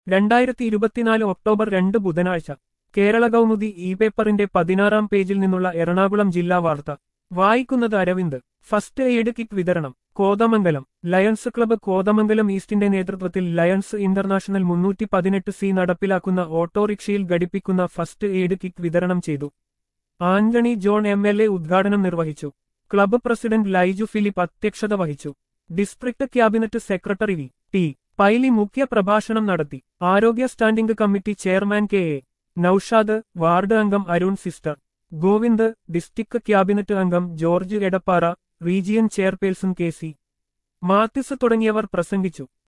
രണ്ടായിരത്തി ഇരുപത്തിനാല് ഒക്ടോബർ രണ്ട് ബുധനാഴ്ച കേരള കൗമുദി ഇ പേപ്പറിന്റെ പതിനാറാം പേജിൽ നിന്നുള്ള എറണാകുളം ജില്ലാ വാർത്ത വായിക്കുന്നത് അരവിന്ദ് ഫസ്റ്റ് എയ്ഡ് കിറ്റ് വിതരണം കോതമംഗലം ലയൺസ് ക്ലബ്ബ് കോതമംഗലം ഈസ്റ്റിന്റെ നേതൃത്വത്തിൽ ലയൺസ് ഇന്റർനാഷണൽ മുന്നൂറ്റി പതിനെട്ട് സി നടപ്പിലാക്കുന്ന ഓട്ടോറിക്ഷയിൽ ഘടിപ്പിക്കുന്ന ഫസ്റ്റ് എയ്ഡ് കിറ്റ് വിതരണം ചെയ്തു Antony John M L A ഉദ്ഘാടനം നിർവഹിച്ചു ക്ലബ്ബ് പ്രസിഡന്റ് ലൈജു ഫിലിപ്പ് അധ്യക്ഷത വഹിച്ചു district cabinet secretary V T Paily മുഖ്യ പ്രഭാഷണം നടത്തി ആരോഗ്യ standing committee chairman K A Noushad ward അംഗം Arun sister Govind district cabinet അംഗം George Edappara region chairperson K C Mathews തുടങ്ങിയവർ പ്രസംഗിച്ചു